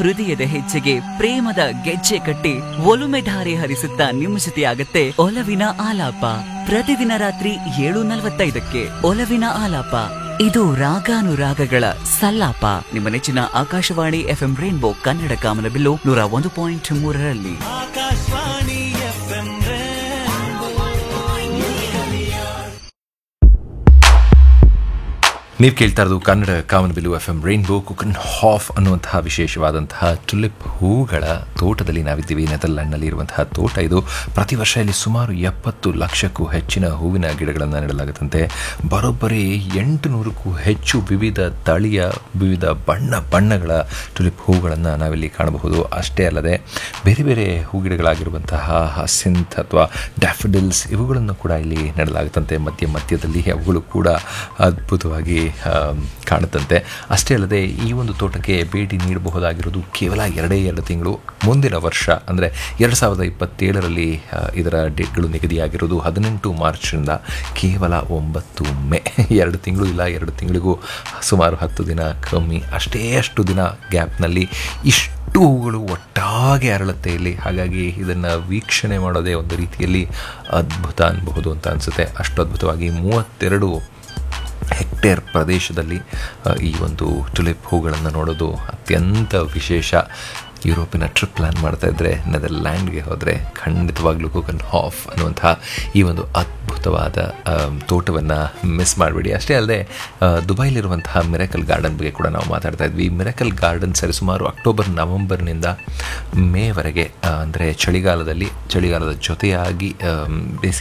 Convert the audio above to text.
ಹೃದಯದ ಹೆಜ್ಜೆಗೆ ಪ್ರೇಮದ ಗೆಜ್ಜೆ ಕಟ್ಟಿ ಒಲುಮೆ ಧಾರೆ ಹರಿಸುತ್ತಾ ನಿಮ್ಮ ಜೊತೆಯಾಗತ್ತೆ ಒಲವಿನ ಆಲಾಪ ಪ್ರತಿದಿನ ರಾತ್ರಿ ಏಳು ನಲವತ್ತೈದಕ್ಕೆ ಒಲವಿನ ಆಲಾಪ ಇದು ರಾಗಾನುರಾಗಗಳ ಸಲ್ಲಾಪ ನಿಮ್ಮ ನೆಚ್ಚಿನ ಆಕಾಶವಾಣಿ ಎಫ್ಎಂ ರೈನ್ಬೋ ಕನ್ನಡ ಕಾಮನಬಿಲ್ಲು ನೂರ ಒಂದು ಪಾಯಿಂಟ್ ಮೂರರಲ್ಲಿ ಆಕಾಶವಾಣಿ ಎಫ್ಎಂ ನೀವು ಕೇಳ್ತಾ ಇರೋದು Kannada Kamanabillu F M rainbow Keukenhof ಅನ್ನುವಂತಹ ವಿಶೇಷವಾದಂತಹ ಟುಲಿಪ್ ಹೂಗಳ ತೋಟದಲ್ಲಿ ನಾವಿದ್ದೀವಿ ನೆದರ್ಲ್ಯಾಂಡ್ನಲ್ಲಿ ಇರುವಂತಹ ತೋಟ ಇದು ಪ್ರತಿ ವರ್ಷ ಇಲ್ಲಿ ಸುಮಾರು ಎಪ್ಪತ್ತು ಲಕ್ಷಕ್ಕೂ ಹೆಚ್ಚಿನ ಹೂವಿನ ಗಿಡಗಳನ್ನು ನೆಡಲಾಗುತ್ತಂತೆ ಬರೋಬ್ಬರಿ ಎಂಟು ನೂರಕ್ಕೂ ಹೆಚ್ಚು ವಿವಿಧ ತಳಿಯ ವಿವಿಧ ಬಣ್ಣ ಬಣ್ಣಗಳ ಟುಲಿಪ್ ಹೂಗಳನ್ನು ನಾವಿಲ್ಲಿ ಕಾಣಬಹುದು ಅಷ್ಟೇ ಅಲ್ಲದೆ ಬೇರೆ ಬೇರೆ ಹೂಗಿಡಗಳಾಗಿರುವಂತಹ ಹಸಿಂತ್ ಅಥವಾ ಡ್ಯಾಫಡಿಲ್ಸ್ ಇವುಗಳನ್ನು ಕೂಡ ಇಲ್ಲಿ ನೆಡಲಾಗುತ್ತಂತೆ ಮಧ್ಯ ಮಧ್ಯದಲ್ಲಿ ಅವುಗಳು ಕೂಡ ಅದ್ಭುತವಾಗಿ ಆ, ಕಾಣುತ್ತಂತೆ ಅಷ್ಟೇ ಅಲ್ಲದೆ ಈ ಒಂದು ತೋಟಕ್ಕೆ ಭೇಟಿ ನೀಡಬಹುದಾಗಿರೋದು ಕೇವಲ ಎರಡೇ ಎರಡು ತಿಂಗಳು ಮುಂದಿನ ವರ್ಷ ಅಂದರೆ ಎರಡು ಸಾವಿರದ ಇಪ್ಪತ್ತೇಳರಲ್ಲಿ ಆ, ಇದರ ಡೇಟ್ಗಳು ನಿಗದಿಯಾಗಿರೋದು ಹದಿನೆಂಟು ಮಾರ್ಚ್ನಿಂದ ಕೇವಲ ಒಂಬತ್ತು ಮೇ ಎರಡು ತಿಂಗಳು ಇಲ್ಲ ಎರಡು ತಿಂಗಳಿಗೂ ಸುಮಾರು ಹತ್ತು ದಿನ ಕಮ್ಮಿ ಅಷ್ಟೇ ಅಷ್ಟು ದಿನ ಗ್ಯಾಪ್ನಲ್ಲಿ ಇಷ್ಟು ಹೂಗಳು ಒಟ್ಟಾಗಿ ಅರಳುತ್ತೆ ಇಲ್ಲಿ ಹಾಗಾಗಿ ಇದನ್ನು ವೀಕ್ಷಣೆ ಮಾಡೋದೇ ಒಂದು ರೀತಿಯಲ್ಲಿ ಅದ್ಭುತ ಅನ್ಬಹುದು ಅಂತ ಅನಿಸುತ್ತೆ ಅಷ್ಟು ಅದ್ಭುತವಾಗಿ ಮೂವತ್ತೆರಡು ಹೆಕ್ಟೇರ್ ಪ್ರದೇಶದಲ್ಲಿ ಆ, ಈ ಒಂದು ಟುಲಿಪ್ ಹೂಗಳನ್ನು ನೋಡೋದು ಅತ್ಯಂತ ವಿಶೇಷ ಯುರೋಪಿನ ಟ್ರಿಪ್ ಪ್ಲ್ಯಾನ್ ಮಾಡ್ತಾ ಇದ್ದರೆ ನೆದರ್ಲ್ಯಾಂಡ್ಗೆ ಹೋದರೆ ಖಂಡಿತವಾಗ್ಲೂ ಕುಕನ್ ಹಾಫ್ ಅನ್ನುವಂತಹ ಈ ಒಂದು ಅದ್ಭುತವಾದ ತೋಟವನ್ನು ಮಿಸ್ ಮಾಡಬೇಡಿ ಅಷ್ಟೇ ಅಲ್ಲದೆ ಆ, ದುಬೈಲಿರುವಂತಹ ಮಿರಕಲ್ ಗಾರ್ಡನ್ ಬಗ್ಗೆ ಕೂಡ ನಾವು ಮಾತಾಡ್ತಾ ಇದ್ವಿ ಮಿರಕಲ್ ಗಾರ್ಡನ್ ಸರಿಸುಮಾರು ಅಕ್ಟೋಬರ್ ನವೆಂಬರ್ನಿಂದ ಮೇವರೆಗೆ ಅಂದರೆ ಚಳಿಗಾಲದಲ್ಲಿ ಚಳಿಗಾಲದ ಜೊತೆಯಾಗಿ ಆಮ್, ಬೇಸಿಗೆ